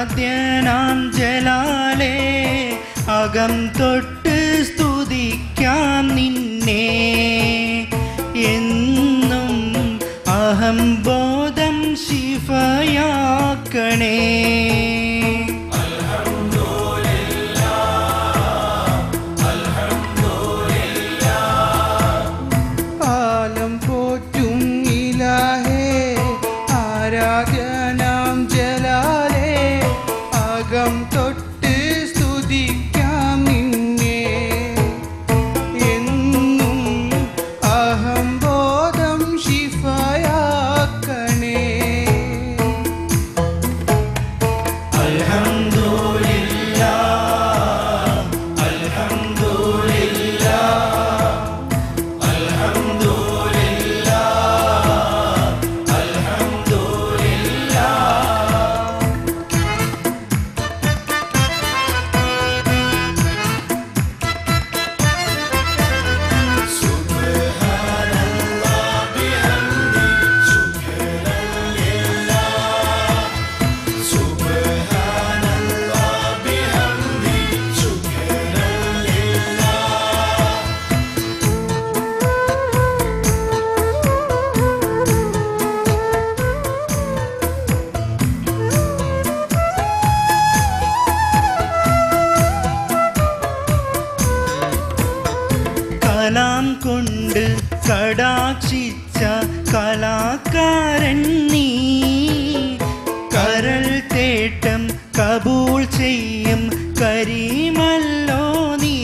ആരാധ്യനാം ജലാലേ അകം തൊട്ട് സ്തുതിക്കാം നിന്നെ എന്നും അഹംബോധം ശിഫയാക്കണേ ആലം പോറ്റും ഇലാഹേ ആരാധ്യനാം ജലാലേ അകം തൊട്ട് സ്തുതിക്കാം നിന്നെ എന്നും അഹംബോധം ശിഫയാക്കണേ കലാം കൊണ്ട് കടാക്ഷിച്ച കലാകാരൻ നീ കരൾ തേട്ടം കബൂൾ ചെയ്യും കരീമല്ലോ നീ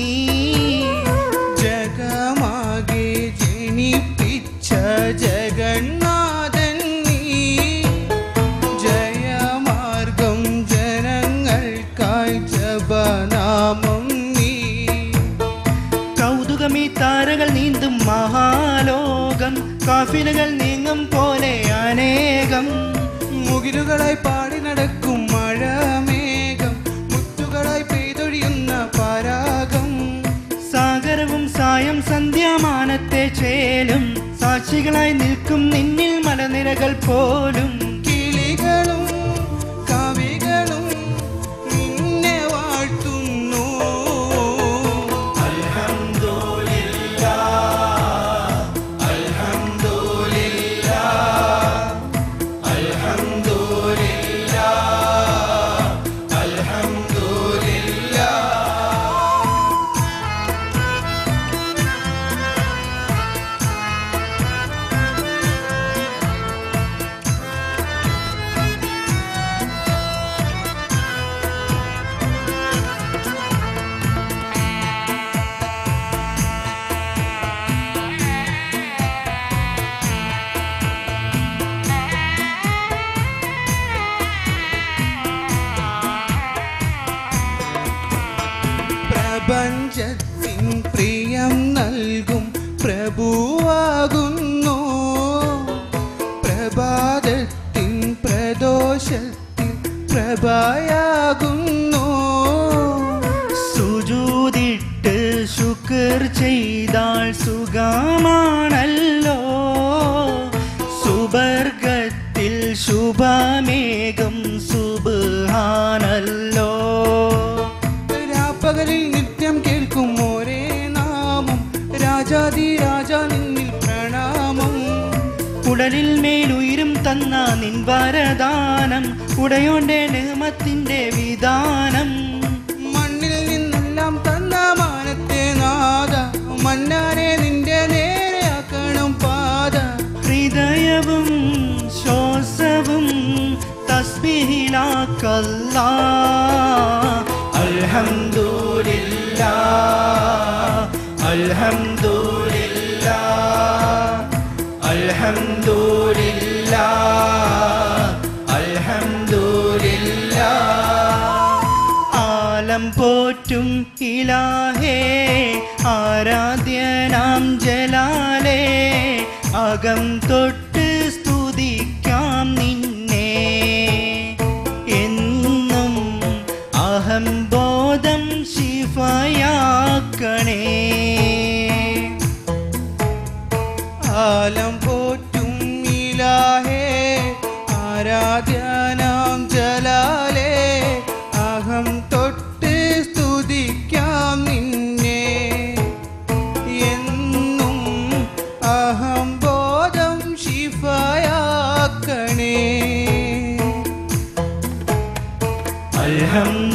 ജഗമാകെ ജനിപ്പിച്ച ജഗന്നാഥൻ നീ ജയമാർഗം ജനങ്ങൾക്കായി ജപനാമം നീ കൗതുകമീ താരകൾ നീന്തും മഹാലോകം കാഫിലുകൾ നീങ്ങും പോലെ അനേകം മുകിലുകളായി പാടി നടക്കും മഴമേഘം മുത്തുകളായി പെയ്തൊഴിയുന്ന പരാഗം സാഗരവും സായം സന്ധ്യാമാനത്തെ ചേലും സാക്ഷികളായി നിൽക്കും നിന്നിൽ മലനിരകൾ പോലും കിളികളും കവികളും നിന്നെ വാഴ്ത്തുന്നു പ്രപഞ്ചത്തിൻ പ്രിയം നൽകും പ്രഭുവാകുന്നു പ്രഭാതത്തിൻ പ്രദോഷത്തിൽ പ്രഭയാകുന്നു സുജൂതിട്ട് ശുക്ർ ചെയ്താൽ സുഖമാണല്ലോ സുബർഗത്തിൽ ശുഭമേഘം സുബാനല്ലോ രാപ്പകലിൽ നിത്യം കേൾക്കും ഒരേ നാമം രാജാതി രാജാ നിന്നിൽ പ്രണാമം ഉടലിൽ മേലുയരും തന്ന നിൻ വരദാനം ഉടയോന്റെ നിയമത്തിന്റെ വിധാനം മണ്ണിൽ നിന്നെല്ലാം തന്ന മാനത്തെ നാദ മന്നാനെ നിന്റെ നേരെയാക്കണം പാത ഹൃദയവും ശ്വാസവും തസ്ബിഹിലാക്കല്ല അൽഹംദുലില്ലാ അൽഹംദുലില്ലാ അൽഹംദുലില്ലാ അൽഹംദുലില്ലാ ആലം പോറ്റും ഇലാഹേ ആരാധ്യനാം ജലാലേ അകം തൊട്ട് സ്തുതിക്കാം നിന്നെ എന്നും അഹംബോധം ശിഫയാക്കണേ ആലം പോറ്റും ഇലാഹേ ആരാധ്യനാം ജലാലേ അൽഹംദുലില്ലാ